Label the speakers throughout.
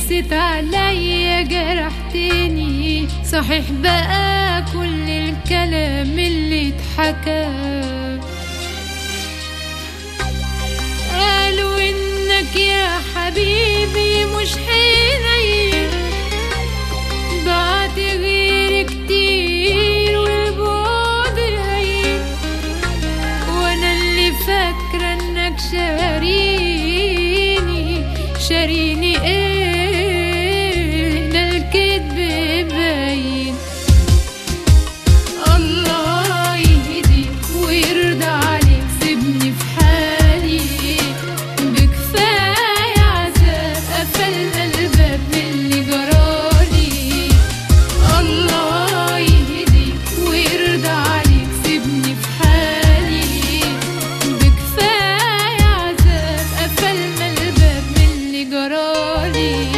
Speaker 1: قست عليا جرحتني صحيح بقى كل الكلام اللي اتحكى قالوا انك يا حبيبي مش حنين بعد غير كتير والبعد هين وانا اللي فاكرة انك شاريني شاريني ايه ده الكدب باين الله يهديك ويرضى عليك سيبني في حالي بكفاية عذاب قفلنا الباب من اللي جرالي الله يهديك ويرضى عليك سيبني في حالي بكفاية عذاب قفلنا الباب من اللي جرالي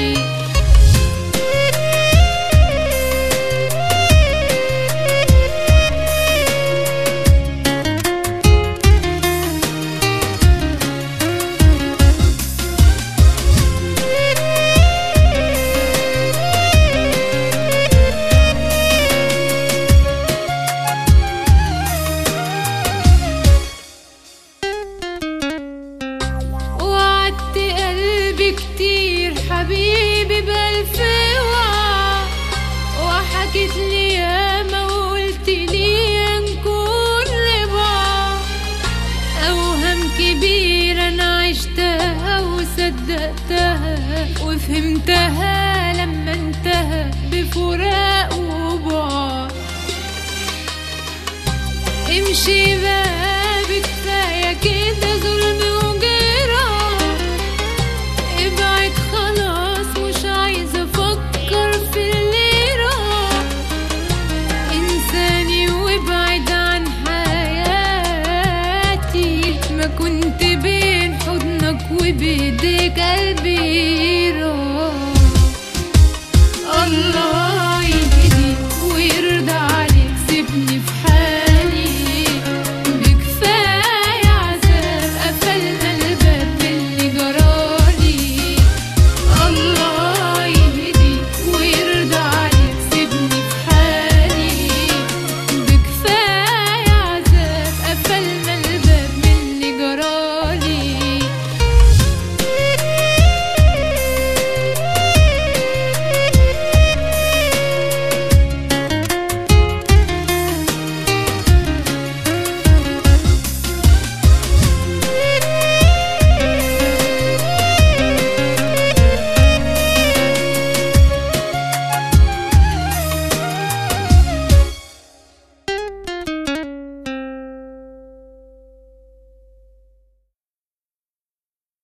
Speaker 1: وعدت قلبي كتير حبيبي بألف وعد وحكيت لي ياما وقلت لي نكون لبعض أوهام كبيرة أنا عشتها وصدقتها وفهمتها لما انتهى بفراق وبعد امشي بقى بكفاية كده ظلم وجراح ابعد خلاص مش عايزة افكر في اللي راح انساني وابعد عن حياتي ما كنت بين حضنك وبيديك قلبي